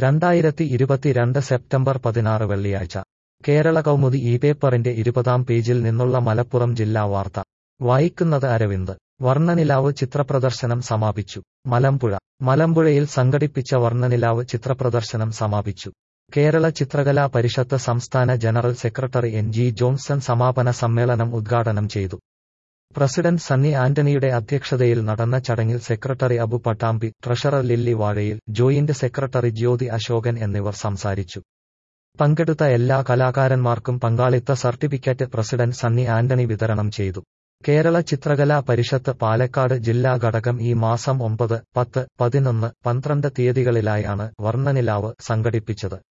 രണ്ടായിരത്തി ഇരുപത്തിരണ്ട് സെപ്റ്റംബർ പതിനാറ് വെള്ളിയാഴ്ച കേരള കൗമുദി ഈ പേപ്പറിന്റെ ഇരുപതാം പേജിൽ നിന്നുള്ള മലപ്പുറം ജില്ലാ വാർത്ത വായിക്കുന്നത് അരവിന്ദ് വർണ്ണനിലാവ് ചിത്രപ്രദർശനം സമാപിച്ചു മലമ്പുഴ മലമ്പുഴയിൽ സംഘടിപ്പിച്ച വർണ്ണനിലാവ് ചിത്രപ്രദർശനം സമാപിച്ചു കേരള ചിത്രകലാ പരിഷത്ത് സംസ്ഥാന general secretary N G Johnson സമാപന സമ്മേളനം ഉദ്ഘാടനം ചെയ്തു പ്രസിഡന്റ് സണ്ണി ആന്റണിയുടെ അധ്യക്ഷതയിൽ നടന്ന ചടങ്ങിൽ secretary Abu Pattambi treasurer Lilly Vazhayil joint secretary Jyothi Ashokan എന്നിവർ സംസാരിച്ചു പങ്കെടുത്ത എല്ലാ കലാകാരന്മാർക്കും പങ്കാളിത്ത സർട്ടിഫിക്കറ്റ് പ്രസിഡന്റ് സണ്ണി ആന്റണി വിതരണം ചെയ്തു കേരള ചിത്രകലാ പരിഷത്ത് പാലക്കാട് ജില്ലാ ഘടകം ഈ മാസം ഒമ്പത് പത്ത് പതിനൊന്ന് പന്ത്രണ്ട് തീയതികളിലായാണ് വർണ്ണനിലാവ് സംഘടിപ്പിച്ചത്